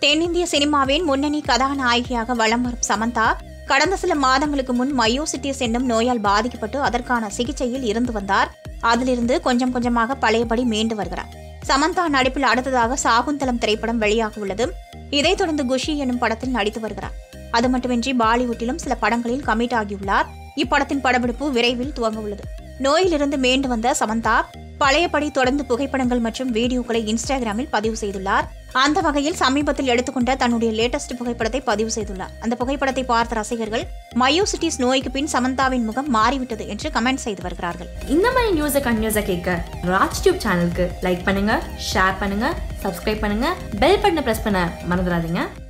தென்னிந்திய சினிமாவின் முன்னணி கதாநாயகியாக வலம் வரும் சமந்தா கடந்த சில மாதங்களுக்கு முன் மயோசிட்டிஸ் என்னும் நோயால் பாதிக்கப்பட்டு அதற்கான சிகிச்சையில் இருந்து வந்தார் அதிலிருந்து கொஞ்சம் கொஞ்சமாக பழையபடி மீண்டு வருகிறார் சமந்தா நடிப்பில் அடுத்ததாக சாகுந்தலம் திரைப்படம் வெளியாக உள்ளது இதைத் தொடர்ந்து குஷி எனும் படத்தில் நடித்து வருகிறார் அது மட்டுமின்றி பாலிவுட்டிலும் சில படங்களில் கமிட் ஆகியுள்ளார் இப்படத்தின் படப்பிடிப்பு விரைவில் துவங்க உள்ளது நோயிலிருந்து மீண்டு வந்த சமந்தா பழையபடி தொடர்ந்து புகைப்படங்கள் மற்றும் வீடியோக்களை இன்ஸ்டாகிராமில் பதிவு செய்துள்ளார் அந்த வகையில் சமீபத்தில் எடுத்துக்கொண்ட தன்னுடைய லேட்டஸ்ட் புகைப்படத்தை பதிவு செய்துள்ளார் அந்த புகைப்படத்தை பார்த்த ரசிகர்கள் மயோசிட்டிஸ் நோய்க்கு பின் சமந்தாவின் முகம் மாறிவிட்டது என்று கமெண்ட் செய்து வருகிறார்கள் இந்த மாதிரி நியூஸை கண்டினியூஸாக கேட்க ராஜ் டியூப் சேனலுக்கு லைக் பண்ணுங்க ஷேர் பண்ணுங்க சப்ஸ்கிரைப் பண்ணுங்க பெல் பட்டனை ப்ரெஸ் பண்ண மறந்துடாதீங்க